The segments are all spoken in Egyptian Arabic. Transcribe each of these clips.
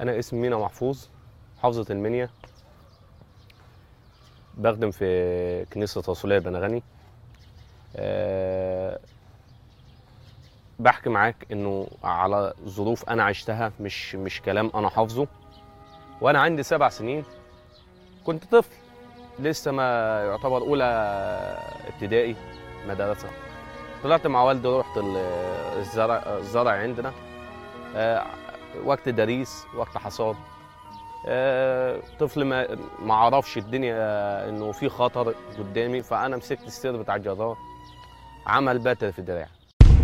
انا اسمي مينا محفوظ محافظه المنيا بخدم في كنيسه رسوليه بنغني أه بحكي معاك انه على ظروف انا عشتها مش مش كلام انا حافظه وانا عندي سبع سنين كنت طفل لسه ما يعتبر اولى ابتدائي مدرسه طلعت مع والدي رحت ال- الزرع الزرع عندنا آه، وقت دريس وقت حصاد آه، طفل ما ما عرفش الدنيا آه، انه في خطر قدامي فانا مسكت السير بتاع الجرار عمل باتر في دراعي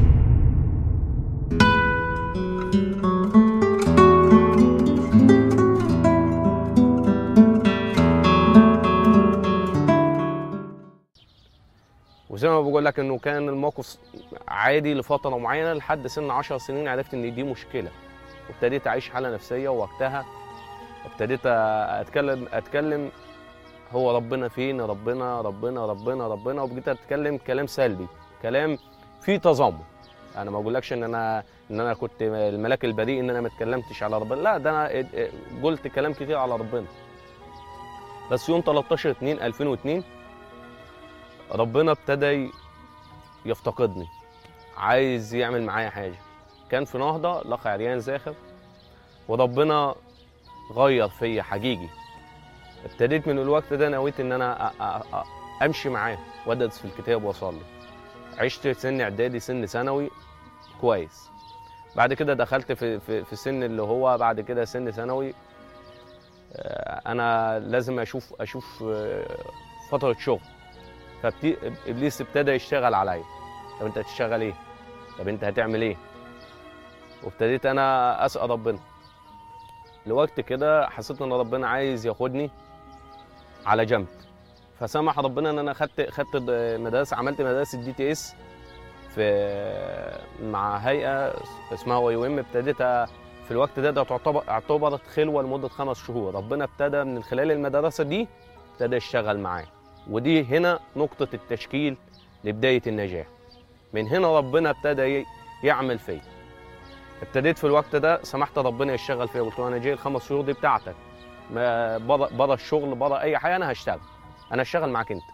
وزي ما بقول لك انه كان الموقف عادي لفتره معينه لحد سن 10 سنين عرفت ان دي مشكله وابتديت اعيش حاله نفسيه ووقتها ابتديت اتكلم اتكلم هو ربنا فين ربنا ربنا ربنا ربنا وبقيت اتكلم كلام سلبي كلام فيه تذمر انا ما بقولكش ان انا ان انا كنت الملاك البريء ان انا ما اتكلمتش على ربنا لا ده انا قلت كلام كتير على ربنا بس يوم 13 2 2002 ربنا ابتدى يفتقدني عايز يعمل معايا حاجه كان في نهضه لقى عريان زاخر وربنا غير فيا حقيقي ابتديت من الوقت ده نويت ان انا أ- أ- أ- امشي معاه وادرس في الكتاب واصلي عشت سن اعدادي سن ثانوي كويس بعد كده دخلت في في في السن اللي هو بعد كده سن ثانوي آه، انا لازم اشوف اشوف آه، فتره شغل فابليس ابتدى يشتغل عليا طب انت هتشتغل ايه طب انت هتعمل ايه وابتديت انا اسال ربنا لوقت كده حسيت ان ربنا عايز ياخدني على جنب فسمح ربنا ان انا خدت خدت مدرسه عملت مدرسه دي تي اس في مع هيئه اسمها واي ام ابتديت في الوقت ده ده تعتبر اعتبرت خلوه لمده خمس شهور ربنا ابتدى من خلال المدرسه دي ابتدى يشتغل معايا ودي هنا نقطه التشكيل لبدايه النجاح من هنا ربنا ابتدى ي- يعمل فيا ابتديت في الوقت ده سمحت ربنا يشتغل فيا قلت له انا جاي الخمس شهور دي بتاعتك ما بره بره الشغل بره اي حاجه انا هشتغل انا هشتغل معاك انت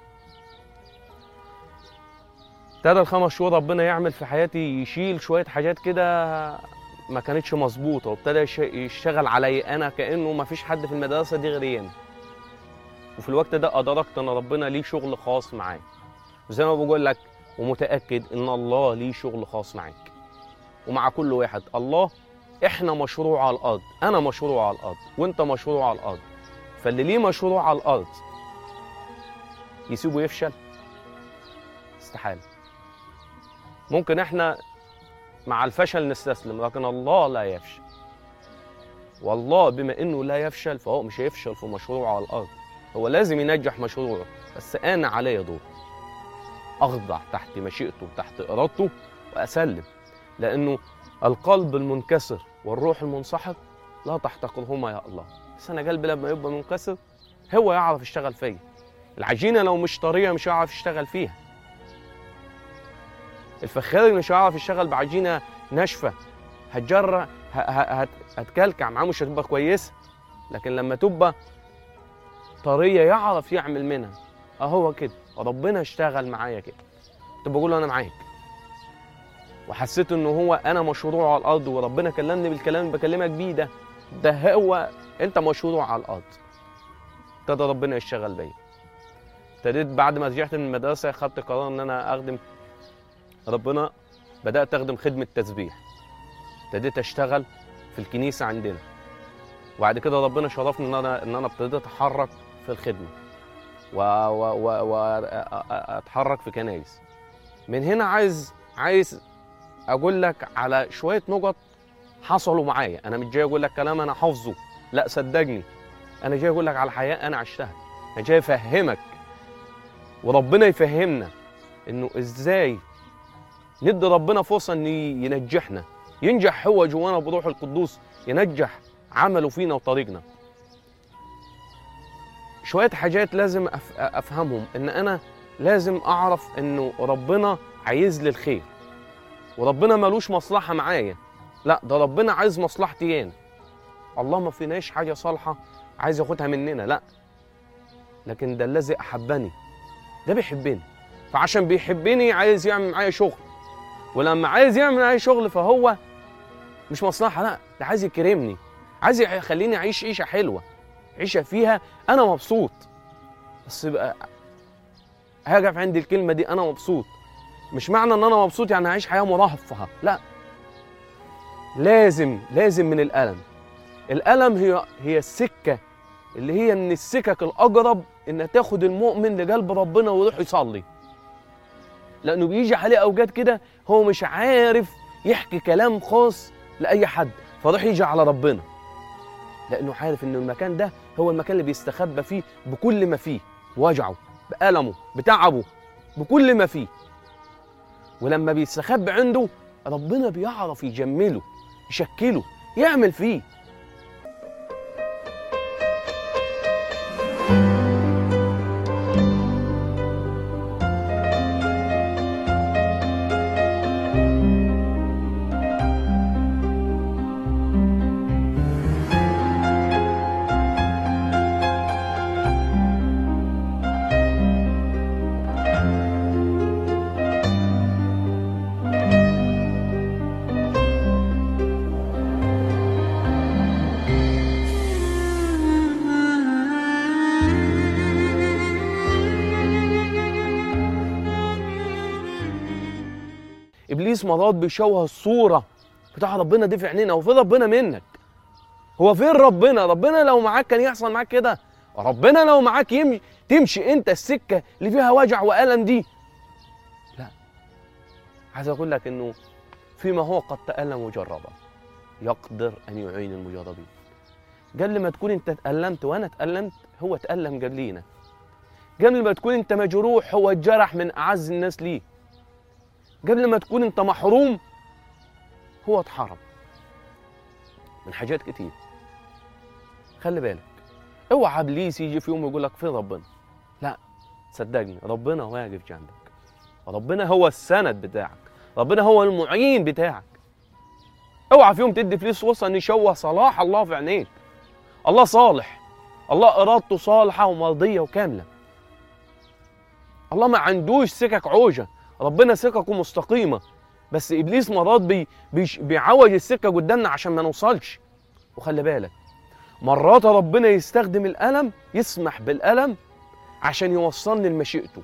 ابتدى الخمس شهور ربنا يعمل في حياتي يشيل شويه حاجات كده ما كانتش مظبوطه وابتدى يش- يشتغل عليا انا كانه ما فيش حد في المدرسه دي غيري انا وفي الوقت ده ادركت ان ربنا ليه شغل خاص معايا وزي ما بقول لك ومتاكد ان الله ليه شغل خاص معاك ومع كل واحد الله احنا مشروع على الارض انا مشروع على الارض وانت مشروع على الارض فاللي ليه مشروع على الارض يسيبه يفشل استحاله ممكن احنا مع الفشل نستسلم لكن الله لا يفشل والله بما انه لا يفشل فهو مش هيفشل في مشروعه على الارض هو لازم ينجح مشروعه بس انا عليا دور اخضع تحت مشيئته تحت ارادته واسلم لانه القلب المنكسر والروح المنسحق لا تحتقرهما يا الله بس انا قلبي لما يبقى منكسر هو يعرف يشتغل فيا العجينه لو مش طريه مش هيعرف يشتغل فيها الفخاري مش هيعرف يشتغل بعجينه ناشفه هتجر ه- ه- هت- هتكلكع معاه مش هتبقى كويسه لكن لما تبقى طريه يعرف يعمل منها اهو كده ربنا اشتغل معايا كده كنت بقول له انا معاك وحسيت ان هو انا مشروع على الارض وربنا كلمني بالكلام اللي بكلمك بيه ده ده هو انت مشروع على الارض ابتدى ربنا يشتغل بيا ابتديت بعد ما رجعت من المدرسه خدت قرار ان انا اخدم ربنا بدات اخدم خدمه تسبيح ابتديت اشتغل في الكنيسه عندنا وبعد كده ربنا شرفني ان انا ان انا ابتديت اتحرك في الخدمه و و و واتحرك في كنايس من هنا عايز عايز اقول لك على شويه نقط حصلوا معايا انا مش جاي اقول لك كلام انا حافظه لا صدقني انا جاي اقول لك على حياه انا عشتها انا جاي افهمك وربنا يفهمنا انه ازاي ندي ربنا فرصه ان ينجحنا ينجح هو جوانا بروح القدوس ينجح عمله فينا وطريقنا شويه حاجات لازم أف- افهمهم ان انا لازم اعرف انه ربنا عايز لي الخير وربنا ملوش مصلحه معايا لا ده ربنا عايز مصلحتي انا الله ما فيناش حاجه صالحه عايز ياخدها مننا لا لكن ده الذي احبني ده بيحبني فعشان بيحبني عايز يعمل معايا شغل ولما عايز يعمل معايا شغل فهو مش مصلحه لا ده عايز يكرمني عايز يخليني اعيش عيشه حلوه عيشه فيها انا مبسوط بس بقى هاجي عند الكلمه دي انا مبسوط مش معنى ان انا مبسوط يعني هعيش حياه مرفهه لا لازم لازم من الالم الالم هي هي السكه اللي هي من السكك الاقرب ان تاخد المؤمن لقلب ربنا ويروح يصلي لانه بيجي عليه اوقات كده هو مش عارف يحكي كلام خاص لاي حد فراح يجي على ربنا لانه عارف ان المكان ده هو المكان اللي بيستخبى فيه بكل ما فيه وجعه بألمه بتعبه بكل ما فيه ولما بيستخبى عنده ربنا بيعرف يجمله يشكله يعمل فيه ابليس مرات بيشوه الصوره بتاع ربنا دي في عينينا هو فين ربنا منك هو فين ربنا ربنا لو معاك كان يحصل معاك كده ربنا لو معاك يمشي تمشي انت السكه اللي فيها وجع والم دي لا عايز اقول لك انه فيما هو قد تألم وجربا يقدر ان يعين المجربين قبل ما تكون انت تألمت وانا تألمت هو تألم قبلينا قبل ما تكون انت مجروح هو اتجرح من اعز الناس ليه قبل ما تكون انت محروم هو اتحرم من حاجات كتير خلي بالك اوعى ابليس يجي في يوم يقول لك فين ربنا لا صدقني ربنا واقف جنبك ربنا هو السند بتاعك ربنا هو المعين بتاعك اوعى في يوم تدي فلوس فرصه ان يشوه صلاح الله في عينيك الله صالح الله ارادته صالحه ومرضيه وكامله الله ما عندوش سكك عوجه ربنا سككه مستقيمه بس ابليس مرات بي بيش- بيعوج السكه قدامنا عشان ما نوصلش وخلي بالك مرات ربنا يستخدم الالم يسمح بالالم عشان يوصلني لمشيئته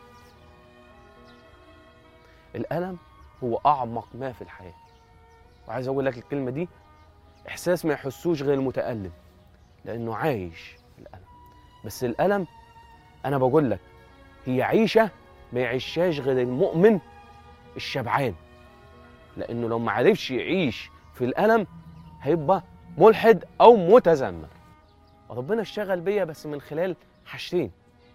الالم هو اعمق ما في الحياه وعايز اقول لك الكلمه دي احساس ما يحسوش غير المتالم لانه عايش الالم بس الالم انا بقول لك هي عيشه ما يعيشهاش غير المؤمن الشبعان لانه لو ما عرفش يعيش في الالم هيبقى ملحد او متذمر ربنا اشتغل بيا بس من خلال حاجتين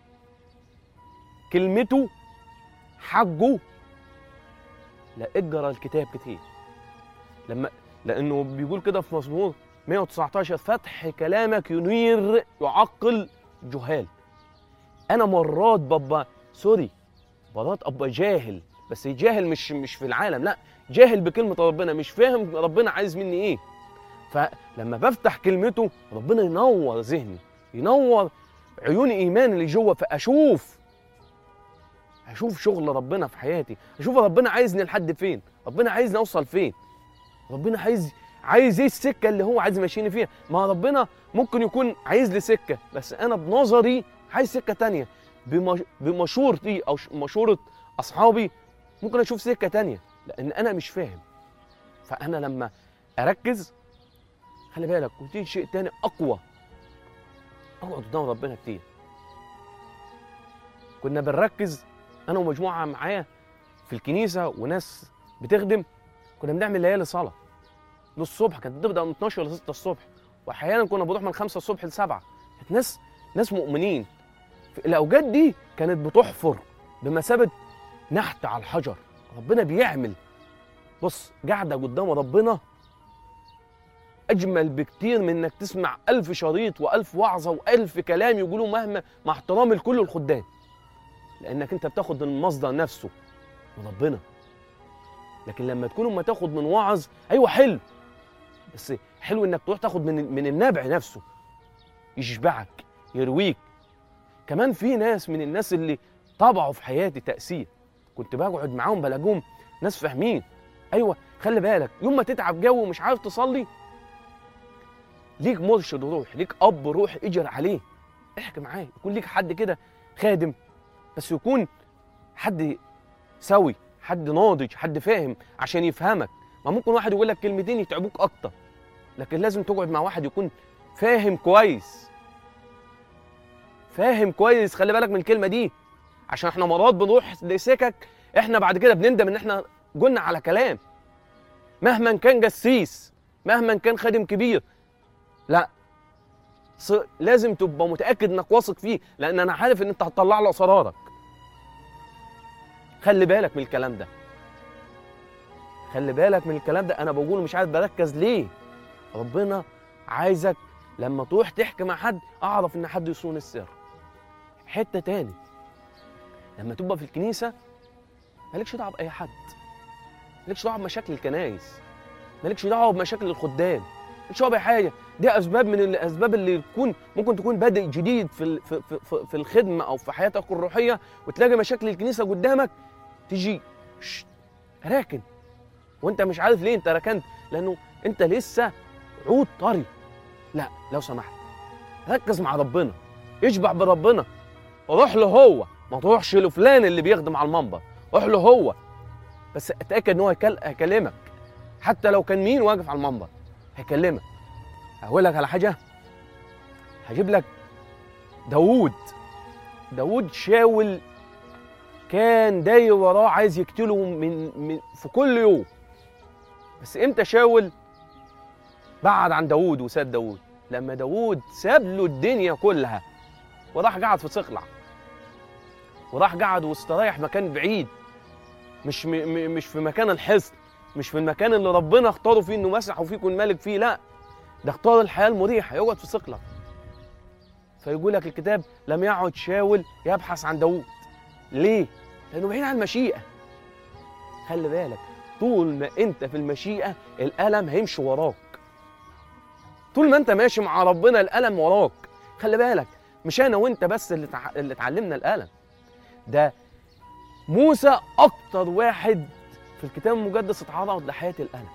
كلمته حجه لا اجرى الكتاب كتير لما لانه بيقول كده في مزمور 119 فتح كلامك ينير يعقل جهال انا مرات بابا سوري مرات ابقى جاهل بس جاهل مش مش في العالم لا جاهل بكلمه ربنا مش فاهم ربنا عايز مني ايه فلما بفتح كلمته ربنا ينور ذهني ينور عيون ايمان اللي جوه فاشوف اشوف شغل ربنا في حياتي اشوف ربنا عايزني لحد فين ربنا عايزني اوصل فين ربنا عايز عايز ايه السكه اللي هو عايز يمشيني فيها ما ربنا ممكن يكون عايز لي سكه بس انا بنظري عايز سكه تانية بمش... بمشورتي او ش- مشوره اصحابي ممكن اشوف سكه تانية لان انا مش فاهم فانا لما اركز خلي بالك وتيجي شيء تاني اقوى اقعد قدام ربنا كتير كنا بنركز انا ومجموعه معايا في الكنيسه وناس بتخدم كنا بنعمل ليالي صلاه للصبح كانت بتبدا من 12 ل 6 الصبح واحيانا كنا بنروح من 5 الصبح ل 7 كانت ناس ناس مؤمنين في الاوقات دي كانت بتحفر بمثابه نحت على الحجر ربنا بيعمل بص قاعده قدام ربنا اجمل بكتير من انك تسمع ألف شريط وألف وعظه وألف كلام يقولوا مهما مع احترامي لكل الخدام لانك انت بتاخد من المصدر نفسه من ربنا لكن لما تكون اما تاخد من وعظ ايوه حلو بس حلو انك تروح تاخد من من النبع نفسه يشبعك يرويك كمان في ناس من الناس اللي طبعوا في حياتي تأثير كنت بقعد معاهم بلاقوهم ناس فاهمين ايوه خلي بالك يوم ما تتعب جو ومش عارف تصلي ليك مرشد روح ليك اب روح اجر عليه احكي معاه يكون ليك حد كده خادم بس يكون حد سوي حد ناضج حد فاهم عشان يفهمك ما ممكن واحد يقول لك كلمتين يتعبوك اكتر لكن لازم تقعد مع واحد يكون فاهم كويس فاهم كويس خلي بالك من الكلمه دي عشان احنا مرات بنروح لسكك احنا بعد كده بنندم ان احنا قلنا على كلام مهما كان جسيس مهما كان خادم كبير لا ص- لازم تبقى متاكد انك واثق فيه لان انا عارف ان انت هتطلع له اسرارك خلي بالك من الكلام ده خلي بالك من الكلام ده انا بقوله مش عارف بركز ليه ربنا عايزك لما تروح تحكي مع حد اعرف ان حد يصون السر حته تاني لما تبقى في الكنيسه مالكش دعوه باي حد مالكش دعوه بمشاكل الكنايس مالكش دعوه بمشاكل الخدام مالكش دعوه باي حاجه دي اسباب من الاسباب اللي تكون ممكن تكون بادئ جديد في ال- في في, في, في الخدمه او في حياتك الروحيه وتلاقي مشاكل الكنيسه قدامك تيجي شت، راكن وانت مش عارف ليه انت ركنت لانه انت لسه عود طري لا لو سمحت ركز مع ربنا اشبع بربنا روح له هو ما تروحش لفلان اللي بيخدم على المنبر روح له هو بس اتاكد ان هو هيكل- هيكلمك حتى لو كان مين واقف على المنبر هيكلمك اقول لك على حاجه هجيب لك داوود داوود شاول كان داير وراه عايز يقتله من, من في كل يوم بس امتى شاول بعد عن داوود وساب داوود لما داوود ساب له الدنيا كلها وراح قعد في صقلع وراح قعد واستريح مكان بعيد مش م م مش في مكان الحصن مش في المكان اللي ربنا اختاره فيه انه مسح وفيه يكون ملك فيه لا ده اختار الحياه المريحه يقعد في صقلع فيقول لك الكتاب لم يعد شاول يبحث عن داوود ليه؟ لانه بعيد عن المشيئه خلي بالك طول ما انت في المشيئه الالم هيمشي وراك طول ما انت ماشي مع ربنا الالم وراك خلي بالك مش انا وانت بس اللي تع... اللي اتعلمنا الالم ده موسى اكتر واحد في الكتاب المقدس اتعرض لحياه الالم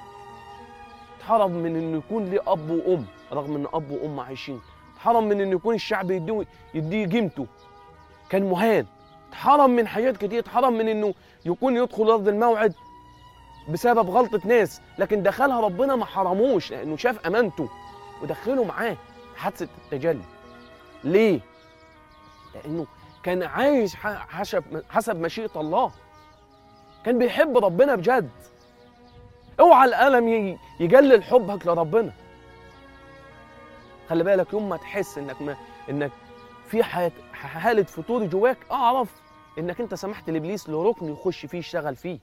اتحرم من انه يكون ليه اب وام رغم ان اب وام عايشين اتحرم من انه يكون الشعب يديه يديه قيمته كان مهان اتحرم من حاجات كتير اتحرم من انه يكون يدخل ارض الموعد بسبب غلطه ناس لكن دخلها ربنا ما حرموش لانه شاف امانته ودخله معاه حادثه التجلي ليه لانه كان عايش ح- حسب حسب مشيئه الله كان بيحب ربنا بجد اوعى الالم ي- يقلل حبك لربنا خلي بالك يوم ما تحس انك ما انك في حياة حاله فتور جواك اعرف انك انت سمحت لابليس لركن يخش فيه يشتغل فيه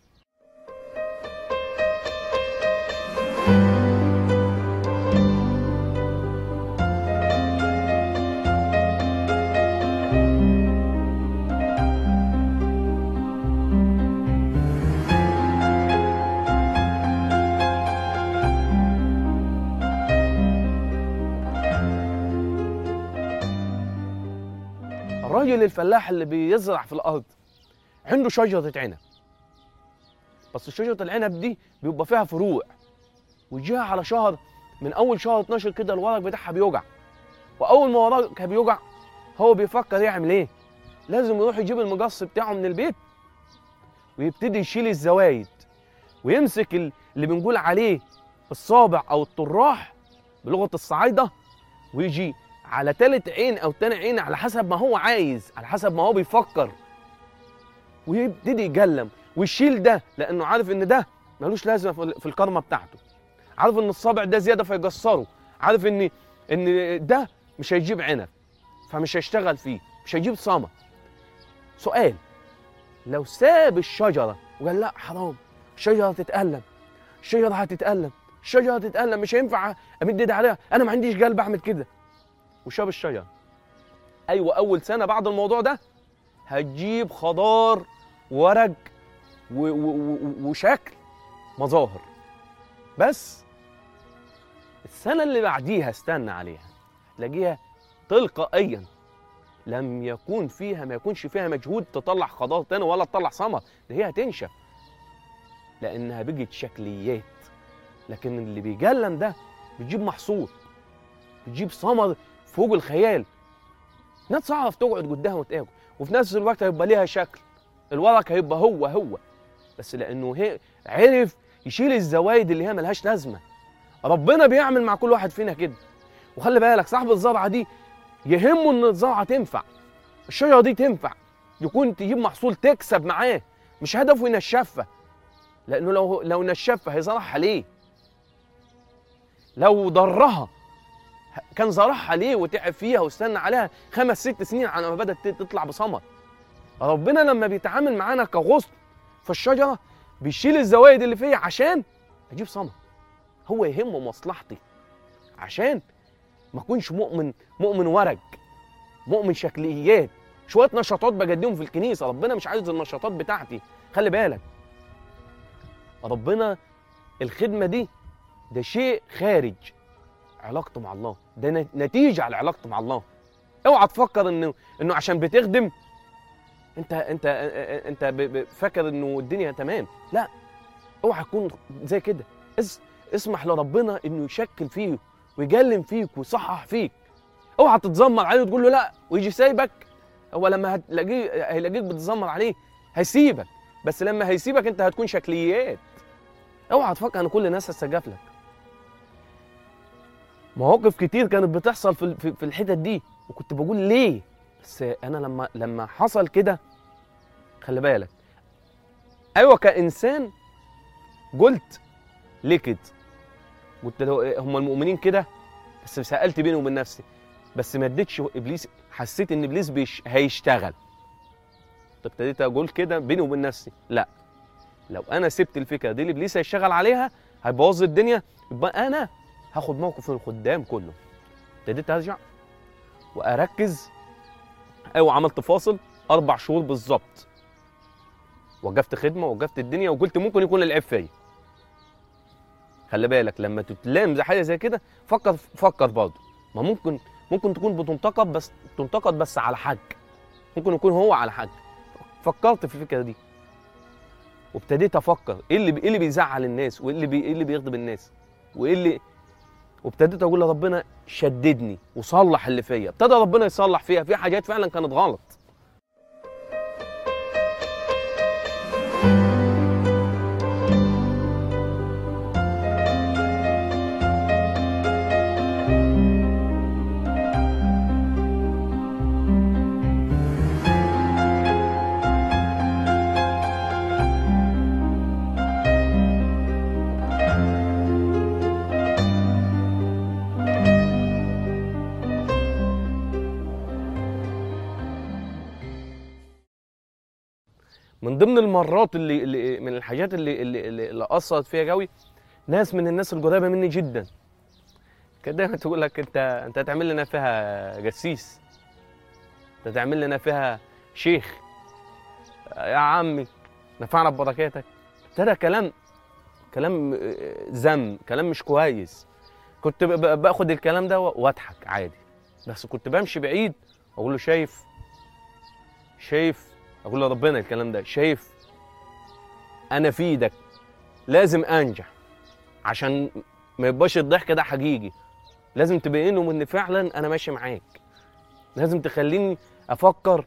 الراجل الفلاح اللي بيزرع في الارض عنده شجره عنب بس شجره العنب دي بيبقى فيها فروع ويجيها على شهر من اول شهر 12 كده الورق بتاعها بيوجع واول ما ورقها بيوجع هو بيفكر يعمل ايه لازم يروح يجيب المقص بتاعه من البيت ويبتدي يشيل الزوايد ويمسك ال- اللي بنقول عليه الصابع او الطراح بلغه الصعايده ويجي على تالت عين او تاني عين على حسب ما هو عايز على حسب ما هو بيفكر ويبتدي يجلم ويشيل ده لانه عارف ان ده ملوش لازمه في- في الكرمه بتاعته عارف ان الصابع ده زياده فيجسره عارف ان ان ده مش هيجيب عنب فمش هيشتغل فيه مش هيجيب ثمر سؤال لو ساب الشجره وقال لا حرام الشجره هتتألم الشجره هتتألم الشجره هتتألم مش هينفع امد ايدي عليها انا ما عنديش قلب اعمل كده وشاب الشجره ايوه اول سنه بعد الموضوع ده هتجيب خضار ورق و- و- و- وشكل مظاهر بس السنه اللي بعديها استنى عليها تلاقيها تلقائيا لم يكون فيها ما يكونش فيها مجهود تطلع خضار تاني ولا تطلع ثمر ده هي هتنشف لانها بقت شكليات لكن اللي بيجلم ده بتجيب محصول بتجيب ثمر فوق الخيال ناس تعرف تقعد قدامها وتاكل وفي نفس الوقت هيبقى ليها شكل الورق هيبقى هو هو بس لانه هي عرف يشيل الزوايد اللي هي ملهاش لازمه ربنا بيعمل مع كل واحد فينا كده وخلي بالك صاحب الزرعه دي يهمه ان الزرعه تنفع الشجره دي تنفع يكون تجيب محصول تكسب معاه مش هدفه ينشفها لانه لو لو نشفها هيزرعها ليه لو ضرها كان زرعها ليه وتعب فيها واستنى عليها خمس ست سنين على ما بدات تطلع بثمر ربنا لما بيتعامل معانا كغصن في الشجره بيشيل الزوايد اللي فيا عشان اجيب ثمر هو يهمه مصلحتي عشان ما اكونش مؤمن مؤمن ورق مؤمن شكليات شويه نشاطات بجديهم في الكنيسه ربنا مش عايز النشاطات بتاعتي خلي بالك ربنا الخدمه دي ده شيء خارج علاقته مع الله ده ن- نتيجه على علاقته مع الله اوعى تفكر انه انه عشان بتخدم انت انت انت ب- ب- فاكر انه الدنيا تمام لا اوعى تكون زي كده اس اسمح لربنا انه يشكل فيك ويجلم فيك ويصحح فيك اوعى تتذمر عليه وتقول له لا ويجي سايبك هو لما هتلاقيه هيلاقيك بتتذمر عليه هيسيبك بس لما هيسيبك انت هتكون شكليات اوعى تفكر ان كل الناس هتسجف لك مواقف كتير كانت بتحصل في في- في الحتت دي وكنت بقول ليه بس انا لما لما حصل كده خلي بالك ايوه كانسان قلت ليه كده قلت له هم المؤمنين كده بس سالت بيني وبين نفسي بس ما اديتش ابليس حسيت ان ابليس بيش هيشتغل ابتديت اقول كده بيني وبين نفسي لا لو انا سبت الفكره دي لابليس هيشتغل عليها هيبوظ الدنيا يبقى انا هاخد موقف الخدام كله ابتديت ارجع واركز ايوه عملت فاصل اربع شهور بالظبط وقفت خدمه وقفت الدنيا وقلت ممكن يكون العيب فيا خلي بالك لما تتلام زي حاجه زي كده فكر فكر برضه ما ممكن ممكن تكون بتنتقد بس تنتقد بس على حق ممكن يكون هو على حق فكرت في الفكره دي وابتديت افكر ايه اللي ايه اللي بيزعل الناس وايه اللي بي... ايه اللي بيغضب الناس وايه اللي وابتديت اقول لربنا شددني وصلح اللي فيا ابتدى ربنا يصلح فيها في حاجات فعلا كانت غلط من ضمن المرات اللي, اللي من الحاجات اللي اللي, اللي, اللي اثرت فيها قوي ناس من الناس القريبه مني جدا كانت دايما تقول لك انت انت هتعمل لنا فيها جسيس انت هتعمل لنا فيها شيخ يا عمي نفعنا ببركاتك ابتدى كلام كلام آه، ذم كلام مش كويس كنت ب- ب- باخد الكلام ده واضحك عادي بس كنت بمشي بعيد واقول له شايف شايف اقول لربنا الكلام ده شايف انا في ايدك لازم انجح عشان ما يبقاش الضحك ده حقيقي لازم تبين لهم ان فعلا انا ماشي معاك لازم تخليني افكر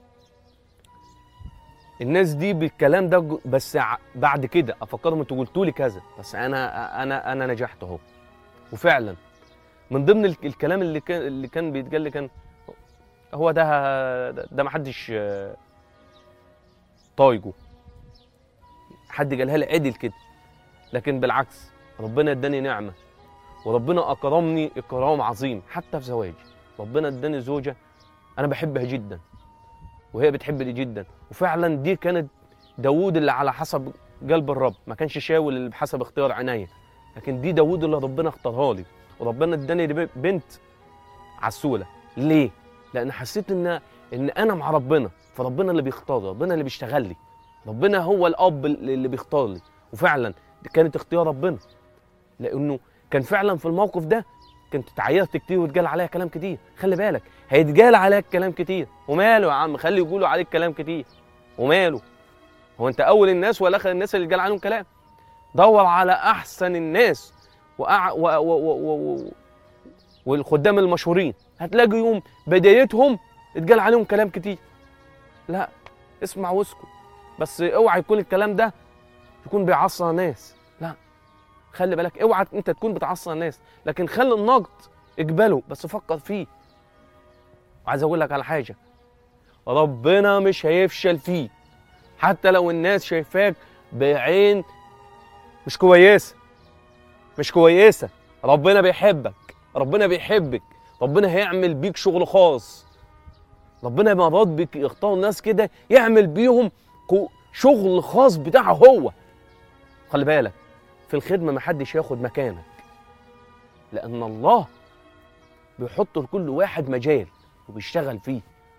الناس دي بالكلام ده جو- بس ع- بعد كده افكرهم انتوا قلتوا لي كذا بس انا انا انا نجحت اهو وفعلا من ضمن ال- الكلام اللي كان اللي كان بيتقال لي كان هو ده ده ما حدش آه، طايقه حد قالها لي عدل كده لكن بالعكس ربنا اداني نعمه وربنا اكرمني اكرام عظيم حتى في زواجي ربنا اداني زوجه انا بحبها جدا وهي بتحبني جدا وفعلا دي كانت داوود اللي على حسب قلب الرب ما كانش شاول اللي بحسب اختيار عينيا لكن دي داوود اللي ربنا اختارها لي وربنا اداني لب- بنت عسوله ليه لان حسيت ان ان انا مع ربنا فربنا اللي بيختار ربنا اللي بيشتغل لي ربنا هو الاب اللي بيختار لي وفعلا دي كانت اختيار ربنا لانه كان فعلا في الموقف ده كنت اتعيرت كتير واتقال عليا كلام كتير خلي بالك هيتقال عليك كلام كتير وماله يا عم خلي يقولوا عليك كلام كتير وماله هو انت اول الناس ولا اخر الناس اللي اتقال عليهم كلام دور على احسن الناس وأع... و... و... و... و... و... والخدام المشهورين هتلاقيهم بدايتهم اتقال عليهم كلام كتير لا اسمع واسكت بس اوعى يكون الكلام ده يكون بيعصر ناس لا خلي بالك اوعى انت تكون بتعصر الناس لكن خلي النقد اقبله بس فكر فيه وعايز اقول لك على حاجه ربنا مش هيفشل فيك حتى لو الناس شايفاك بعين مش كويسه مش كويسه ربنا بيحبك ربنا بيحبك ربنا هيعمل بيك شغل خاص ربنا مرات بيك يختار ناس كده يعمل بيهم كو- شغل خاص بتاعه هو خلي بالك في الخدمة محدش ياخد مكانك لأن الله بيحط لكل واحد مجال وبيشتغل فيه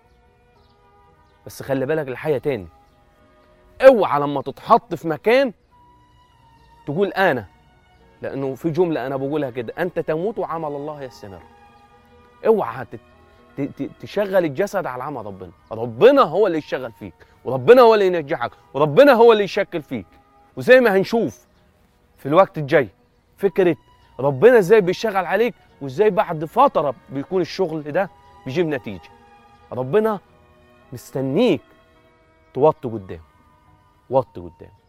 بس خلي بالك الحاجة تاني اوعى لما تتحط في مكان تقول أنا لأنه في جملة أنا بقولها كده أنت تموت وعمل الله يستمر اوعى تت- ت- ت- تشغل الجسد على عمل ربنا ربنا هو اللي يشتغل فيك وربنا هو اللي ينجحك وربنا هو اللي يشكل فيك وزي ما هنشوف في الوقت الجاي فكرة ربنا ازاي بيشتغل عليك وازاي بعد فترة بيكون الشغل ده بيجيب نتيجة ربنا مستنيك توطي قدام وطي قدام